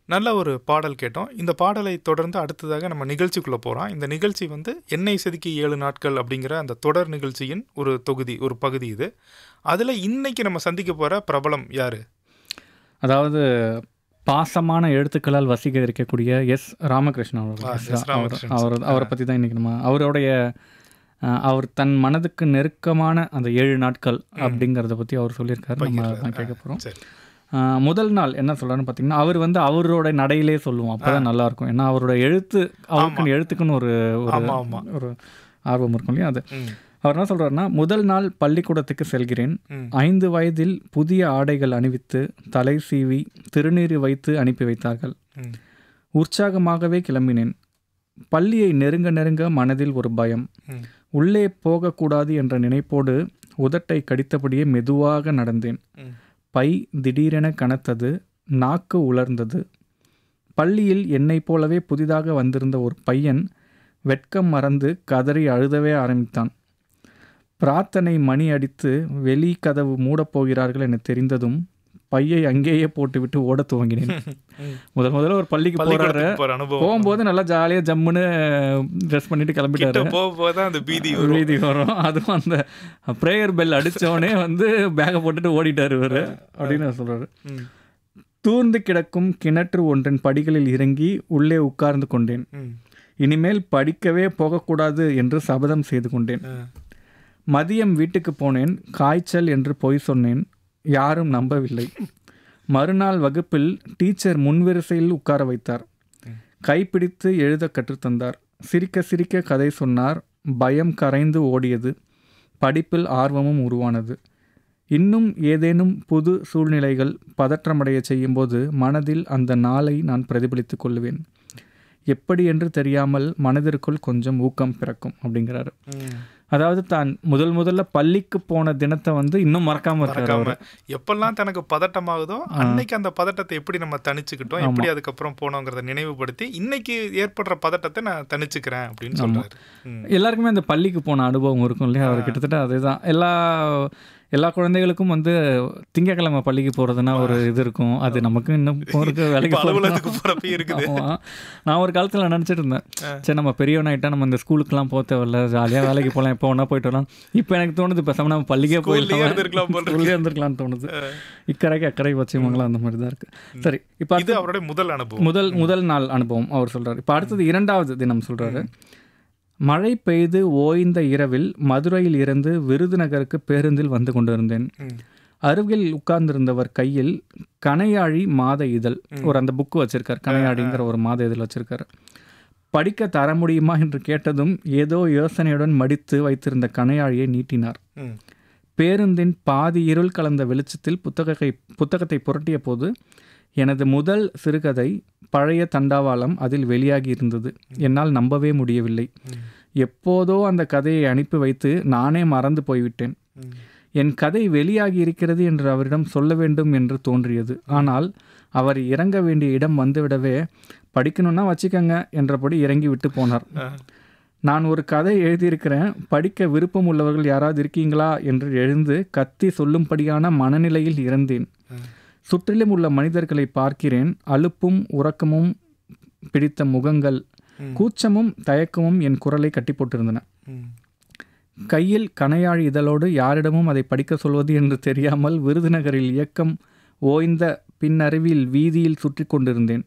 நல்ல ஒரு பாடல் கேட்டோம் இந்த பாடலை தொடர்ந்து அடுத்ததாக நம்ம நிகழ்ச்சிக்குள்ளே போகிறோம் இந்த நிகழ்ச்சி வந்து எண்ணெய் செதுக்கி ஏழு நாட்கள் அப்படிங்கிற அந்த தொடர் நிகழ்ச்சியின் ஒரு தொகுதி ஒரு பகுதி இது அதில் இன்னைக்கு நம்ம சந்திக்க போகிற பிரபலம் யார் அதாவது பாசமான எழுத்துக்களால் வசிக்க இருக்கக்கூடிய எஸ் ராமகிருஷ்ணன் ஆ, அவர்கள் எஸ். ராமகிருஷ்ணன் அவர் சார். அவரை பற்றி தான் இன்றைக்கி நம்ம அவருடைய அஹ், அவர் தன் மனதுக்கு நெருக்கமான அந்த ஏழு நாட்கள் அப்படிங்கிறத பற்றி அவர் சொல்லியிருக்காரு நம்ம பகிர்றாரு. தான் கேட்க போகிறோம் சரி முதல் நாள் என்ன சொல்றாருன்னு பார்த்தீங்கன்னா அவர் வந்து அவரோட நடையிலே சொல்லுவோம் அப்போ தான் நல்லா இருக்கும் ஏன்னா அவரோட எழுத்து அவருக்குன்னு எழுத்துக்குன்னு ஒரு ஒரு ஆமா, ஆமா. ஒரு ஆர்வம் இருக்கும் இல்லையா அது ம் அவர் என்ன சொல்றாருன்னா முதல் நாள் பள்ளிக்கூடத்துக்கு செல்கிறேன் ம் ஐந்து வயதில் புதிய ஆடைகள் அணிவித்து தலை சீவி திருநீறு வைத்து அனுப்பி வைத்தார்கள் ம் உற்சாகமாகவே கிளம்பினேன் பள்ளியை நெருங்க நெருங்க மனதில் ஒரு பயம் ம் உள்ளே போகக்கூடாது என்ற நினைப்போடு உதட்டை கடித்தபடியே மெதுவாக நடந்தேன் ம் பை திடீரென கனத்தது நாக்கு உலர்ந்தது பள்ளியில் என்னைப் போலவே புதிதாக வந்திருந்த ஒரு பையன் வெட்கம் மறந்து கதறி அழுதவே ஆரம்பித்தான் பிரார்த்தனை மணி அடித்து வெளி கதவு மூடப் போகிறார்கள் என தெரிந்ததும் பையை அங்கேயே போட்டுவிட்டு ஓடத் துவங்கினேன் ம். முதல் முதல்ல ஒரு பள்ளிக்கு போறாரு பள்ளிக்கூடத்துக்கு போகிற அனுபவம் போகும்போது நல்லா ஜாலியாக ஜம்முன்னு ட்ரெஸ் பண்ணிட்டு கிட்ட கிளம்பிட்டாரு போக போக தான் அந்த பீதி வரும் வீதி வரும் அதுவும் அந்த ப்ரேயர் பெல் அடித்தவொடனே வந்து பேக்கை போட்டுட்டு ஓடிட்டார் இவர் அப்படின்னு சொல்கிறாரு ம் தூர்ந்து கிடக்கும் கிணற்று ஒன்றின் படிகளில் இறங்கி உள்ளே உட்கார்ந்து கொண்டேன் ம் இனிமேல் படிக்கவே போகக்கூடாது என்று சபதம் செய்து கொண்டேன் ஆ. மதியம் வீட்டுக்கு போனேன் காய்ச்சல் என்று பொய் சொன்னேன் யாரும் நம்பவில்லை மறுநாள் வகுப்பில் டீச்சர் முன்வரிசையில் உட்கார வைத்தார் கைப்பிடித்து எழுத கற்றுத்தந்தார் சிரிக்க சிரிக்க கதை சொன்னார் பயம் கரைந்து ஓடியது படிப்பில் ஆர்வமும் உருவானது இன்னும் ஏதேனும் புது சூழ்நிலைகள் பதற்றமடைய செய்யும்போது மனதில் அந்த நாளை நான் பிரதிபலித்துக் கொள்வேன் எப்படி என்று தெரியாமல் மனதிற்குள் கொஞ்சம் ஊக்கம் பிறக்கும் அப்படிங்கிறாரு ம் அதாவது தான் முதல் முதல்ல பள்ளிக்கு போன தினத்தை வந்து இன்னும் மறக்காம இருக்காரு மறக்காம அவரு. எப்பெல்லாம் தனக்கு பதட்டமாகுதோ அன்னைக்கு அந்த பதட்டத்தை எப்படி நம்ம தணிச்சுக்கிட்டோம் எப்படி அதுக்கப்புறம் போனோங்கிறத நினைவுபடுத்தி இன்னைக்கு ஏற்படுற பதட்டத்தை நான் தணிச்சுக்கிறேன் அப்படின்னு சொல்றாரு ம். எல்லாருக்குமே அந்த பள்ளிக்கு போன அனுபவம் இருக்கும் இல்லையா அவர் கிட்டத்தட்ட அதுதான் எல்லா எல்லா குழந்தைகளுக்கும் வந்து திங்கக்கிழமை பள்ளிக்கு போகிறதுனா ஒரு இது இருக்கும் அது நமக்கு இன்னும் போகிறதுக்கு வேலைக்கு இப்ப அலுவலகத்துக்கு போறப்ப இருக்குது ஆமா. நான் ஒரு காலத்தில் நினச்சிட்டு இருந்தேன் சரி நம்ம பெரியவனாயிட்டா நம்ம இந்த ஸ்கூலுக்குலாம் போக தேவையில்ல ஜாலியாக வேலைக்கு போகலாம் எப்போ வேணா போயிட்டு வரலாம் இப்போ எனக்கு தோணுது பேசாம நம்ம பள்ளிக்கே ஸ்கூல்லயே இருந்திருக்கலாம் போல போயிடலாம் ஸ்கூல்லே இருந்திருக்கலாம்னு தோணுது இக்கரைக்கு அக்கறை வச்சுமங்களாம் அந்த மாதிரி தான் இருக்குது சரி இப்போ இது அவருடைய முதல் அனுபவம் முதல் முதல் நாள் அனுபவம் அவர் சொல்றாரு இப்போ அடுத்தது இரண்டாவது தினம் சொல்றாரு மழை பெய்து ஓய்ந்த இரவில் மதுரையில் இருந்து விருதுநகருக்கு பேருந்தில் வந்து கொண்டிருந்தேன் ம். அருகில் உட்கார்ந்திருந்தவர் கையில் கனையாழி மாத இதழ் ஒரு அந்த புக்கு வச்சிருக்கார் கனையாழிங்கிற ஒரு மாத இதழ் வச்சிருக்காரு படிக்க தர முடியுமா என்று கேட்டதும் ஏதோ யோசனையுடன் மடித்து வைத்திருந்த கனையாழியை நீட்டினார் ம். பேருந்தின் பாதி இருள் கலந்த வெளிச்சத்தில் புத்தகத்தை புத்தகத்தை புரட்டிய போது எனது முதல் சிறுகதை பழைய தண்டாவாளம் அதில் வெளியாகி இருந்தது என்னால் நம்பவே முடியவில்லை எப்போதோ அந்த கதையை அனுப்பி வைத்து நானே மறந்து போய்விட்டேன் ம். என் கதை வெளியாகி இருக்கிறது என்று அவரிடம் சொல்ல வேண்டும் என்று தோன்றியது ஆனால் அவர் இறங்க வேண்டிய இடம் வந்துவிடவே படிக்கணும்னா வச்சுக்கங்க என்றபடி இறங்கி விட்டு போனார் ஆ. நான் ஒரு கதை எழுதியிருக்கிறேன் படிக்க விருப்பம் உள்ளவர்கள் யாராவது இருக்கீங்களா என்று எழுந்து கத்தி சொல்லும்படியான மனநிலையில் இருந்தேன் ம். சுற்றிலும் உள்ள மனிதர்களை பார்க்கிறேன் அலுப்பும் உறக்கமும் பிடித்த முகங்கள் ம். கூச்சமும் தயக்கமும் என் குரலை கட்டி போட்டிருந்தன ம். கையில் கனையாழ் இதழோடு யாரிடமும் அதை படிக்க சொல்வது என்று தெரியாமல் விருதுநகரில் இயக்கம் ஓய்ந்த பின்னறிவில் வீதியில் சுற்றி கொண்டிருந்தேன்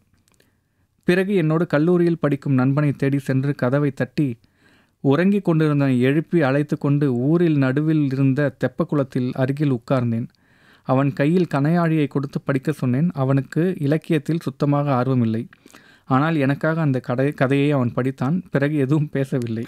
பிறகு என்னோடு கல்லூரியில் படிக்கும் நண்பனை தேடி சென்று கதவை தட்டி உறங்கிக் கொண்டிருந்தவனை எழுப்பி அழைத்து கொண்டு ஊரில் நடுவில் இருந்த தெப்பக்குளத்தில் அருகில் உட்கார்ந்தேன் அவன் கையில் கனையாழியை கொடுத்து படிக்க சொன்னேன் அவனுக்கு இலக்கியத்தில் சுத்தமாக ஆர்வமில்லை ஆனால் எனக்காக அந்த கடை கதையை அவன் படித்தான் பிறகு எதுவும் பேசவில்லை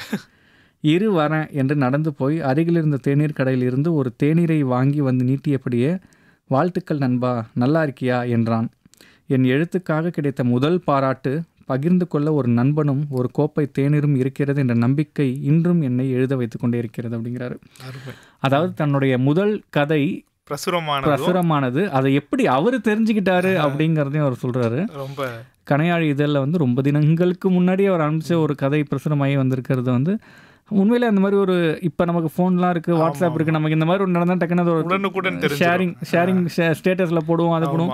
இரு வரேன் என்று நடந்து போய் அருகில் இருந்த தேநீர் கடையில் இருந்து ஒரு தேநீரை வாங்கி வந்து நீட்டியபடியே வாழ்த்துக்கள் நண்பா நல்லா இருக்கியா என்றான் என் எழுத்துக்காக கிடைத்த முதல் பாராட்டு பகிர்ந்து கொள்ள ஒரு நண்பனும் ஒரு கோப்பை தேநீரும் இருக்கிறது என்ற நம்பிக்கை இன்றும் என்னை எழுத வைத்துக் கொண்டே இருக்கிறது அப்படிங்கிறாரு அருமை அதாவது தன்னுடைய முதல் கதை பிரசுரமானதும் பிரசுரமானது அதை எப்படி அவர் தெரிஞ்சுக்கிட்டாரு அப்படிங்கிறதையும் அவர் சொல்றாரு ரொம்ப கனையாழி இதழில் வந்து ரொம்ப தினங்களுக்கு முன்னாடி அவர் அனுப்பிச்ச ஒரு கதை பிரசுரமாகி வந்திருக்கிறது வந்து உண்மையிலே அந்த மாதிரி ஒரு இப்போ நமக்கு ஃபோன்லாம் இருக்குது வாட்ஸ்அப் இருக்குது நமக்கு இந்த மாதிரி ஒரு நடந்தால் டக்குன்னு அது ஒரு உடனுக்குடன் தெரிஞ்சிரும். ஷேரிங் ஷேரிங் ஸ்டேட்டஸில் போடுவோம் அதை போடுவோம் ஆமா.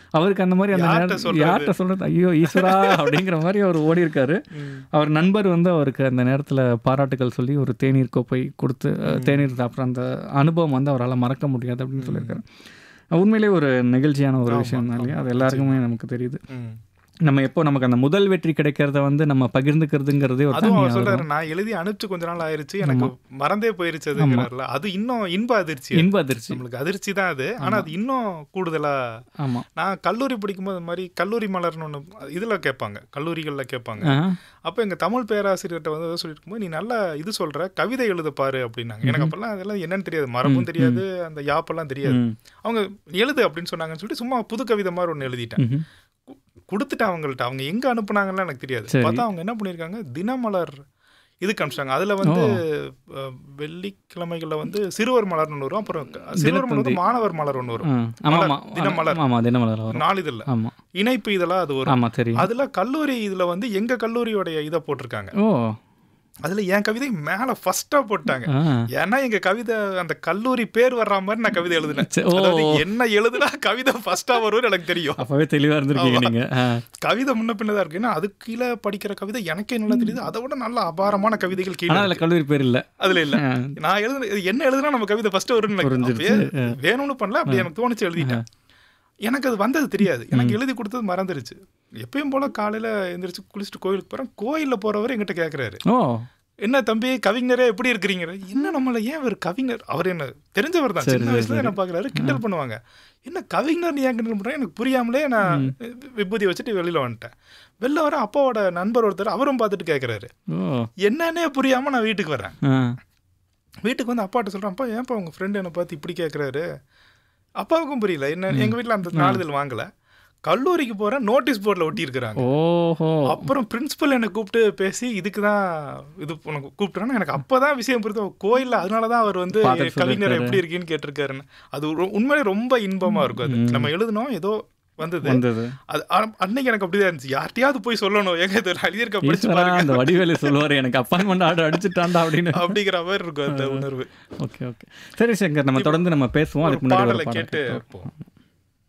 அவருக்கு அந்த மாதிரி அந்த யார்கிட்ட நேரம் சொல்றது? யார்கிட்ட சொல்றது ஐயோ ஈஸ்வரா அப்படிங்கிற மாதிரி அவர் ஓடி இருக்காரு அவர் நண்பர் வந்து அவருக்கு அந்த நேரத்தில் பாராட்டுகள் சொல்லி ஒரு தேநீர் கோப்பை கொடுத்து அஹ், தேநீர் சாப்பிட்ற அந்த அனுபவம் வந்து அவரால் மறக்க முடியாது அப்படின்னு சொல்லியிருக்காரு உண்மையிலே ஒரு நெகிழ்ச்சியான ஒரு ஆமா, விஷயம் தான் இல்லையா ஆமா, அது எல்லாருக்குமே நமக்கு தெரியுது ம். நம்ம எப்போ நமக்கு அந்த முதல் வெற்றி கிடைக்கிறத வந்து நம்ம பகிர்ந்துக்கிறதுங்கிறதே ஒரு அதுவும் தனி அவர் ஆர்வம். சொல்றாரு நான் எழுதி அனுப்பிச்சு கொஞ்ச நாள் ஆயிருச்சு எனக்கு மறந்தே போயிருச்சு அதுங்கிறாருல அது இன்னும் இன்ப அதிர்ச்சி அது. இன்ப அதிர்ச்சி நம்மளுக்கு அதிர்ச்சி தான் அது ஆனா அது இன்னும் கூடுதலா ஆமாம் நான் கல்லூரி படிக்கும்போது இந்த மாதிரி கல்லூரி மலர்னு ஒன்று இதில் கேட்பாங்க கல்லூரிகளில் கேட்பாங்க அப்போ எங்கள் தமிழ் பேராசிரியர்கிட்ட வந்து எதாவது சொல்லிட்டு இருக்கும்போது நீ நல்லா இது சொல்ற கவிதை எழுத பாரு அப்படின்னாங்க எனக்கு அப்பெல்லாம் அதெல்லாம் என்னன்னு தெரியாது மரபும் தெரியாது அந்த யாப்பெல்லாம் தெரியாது அவங்க எழுது அப்படின்னு சொன்னாங்கன்னு சொல்லிட்டு சும்மா புது கவிதை மாதிரி ஒன்று எழுதிட்டேன் கு- கொடுத்துட்டேன் அவங்கள்ட்ட அவங்க எங்கே அனுப்புனாங்கன்னு எனக்கு தெரியாது சரி. பார்த்தா அவங்க என்ன பண்ணியிருக்காங்க தினமலர் இதுக்கு அனுப்பிச்சாங்க அதில் வந்து அஹ், வெள்ளிக்கிழமைகளில் வந்து சிறுவர் மலர்னு ஒன்று வரும் அப்புறம் க- சிறுவர் மலர் வந்து மாணவர் மலர் ஒன்று வரும் ஆமாம் மலர், ஆமாம் தினமலர். ஆமாம் தினமலர் வரும் நாளிதழில் ஆமாம் இணைப்பு இதெல்லாம் அது வரும் ஆமாம் தெரியும் அதுல கல்லூரி இதுல வந்து எங்க கல்லூரியோடைய இதை போட்டிருக்காங்க ஓ அதுல என் கவிதை மேல ஃபர்ஸ்டா போட்டாங்க ஆ ஏன்னா எங்க கவிதை அந்த கல்லூரி பேர் வர்ற மாதிரி நான் கவிதை எழுதினேன் சரி, ஓ. அதாவது என்ன எழுதுனா கவிதை ஃபர்ஸ்டா வரும்னு எனக்கு தெரியும் அப்பவே தெளிவாக இருந்திருக்கீங்க நீங்கள் ஆ கவிதை முன்ன பின்னதா இருக்கு ஏன்னா அதுக்கு கீழே படிக்கிற கவிதை எனக்கே நல்லா தெரியுது அதை விட நல்ல அபாரமான கவிதைகள் கீழே ஆனால் இருக்கு. அதில் கல்லூரி பேர் இல்லை அதுல இல்ல நான் எழுதுன இது என்ன எழுதுனா நம்ம கவிதை ஃபர்ஸ்ட் வரும்னு எனக்கு புரிஞ்சிருச்சு. அப்பயே வேணும்னு பண்ணல அப்படி எனக்கு தோணுச்சு எழுதிட்டேன் எனக்கு அது வந்தது தெரியாது எனக்கு எழுதி கொடுத்தது மறந்துருச்சு எப்பயும் போல காலையில எந்திரிச்சு குளிச்சுட்டு கோயிலுக்கு போறேன் கோயில்ல போறவர் என்கிட்ட கேக்குறாரு ஓ என்ன தம்பி கவிஞரே எப்படி இருக்கிறீங்க என்ன நம்மள ஏன் ஒரு கவிஞர் அவர் என்ன தெரிஞ்சவர் தான் சரி, சின்ன சரி, வயசுல என்ன பாக்குறாரு கிண்டல் பண்ணுவாங்க என்ன கவிஞர் ஏன் கிண்டல் பண்றாங்க எனக்கு புரியாமலே நான் விபூதி வச்சுட்டு வெளியில வந்துட்டேன் வெளில வர அப்பாவோட நண்பர் ஒருத்தர் அவரும் பார்த்துட்டு கேக்குறாரு ஓ என்னன்னே புரியாம நான் வீட்டுக்கு வரேன் ஆ வீட்டுக்கு வந்து அப்பாட்ட சொல்றேன் அப்பா ஏன்ப்பா உங்க ஃப்ரெண்டு என்னை பார்த்து இப்படி கேட்குறாரு அப்பாவுக்கும் புரியல என்ன எங்க வீட்டில் அந்த நாளிதழ் வாங்கல கல்லூரிக்கு போறேன் நோட்டீஸ் போர்டில் ஒட்டி இருக்கிறாங்க ஓஹோ அப்புறம் பிரின்சிபல் என்னை கூப்பிட்டு பேசி இதுக்கு தான் இது உனக்கு கூப்பிட்டுறாங்க எனக்கு அப்பதான் விஷயம் புரியுது கோயில்ல அதனால தான் அவர் வந்து பார்த்துட்டு கவிஞர் சொல்லியிருக்காரு. எப்படி இருக்கீன்னு கேட்டிருக்காருன்னு அது ரொ- உண்மையிலே ரொம்ப இன்பமா இருக்கும் அது நம்ம எழுதினோம் ஏதோ வந்தது வந்தது அது ஆ- அன்னைக்கு எனக்கு அப்படிதான் இருந்துச்சு யார்ட்டையாவது போய் சொல்லணும் ஏங்க இது எழுதியிருக்க படிச்சு ஈஸ்வரா பாருங்க அந்த வடிவேலு சொல்லுவார் எனக்கு அப்பாயின்மெண்ட் ஆர்டர் அடிச்சுட்டாண்டா அப்படின்னு அப்படிங்கிற மாதிரி இருக்கும் அந்த உணர்வு ஓகே ஓகே சரி சங்கர் நம்ம தொடர்ந்து நம்ம பேசுவோம் ஒரு அதுக்கு முன்னாடி ஒரு பாடலை பாடல் கேட்டு கேட்போம். போவோம்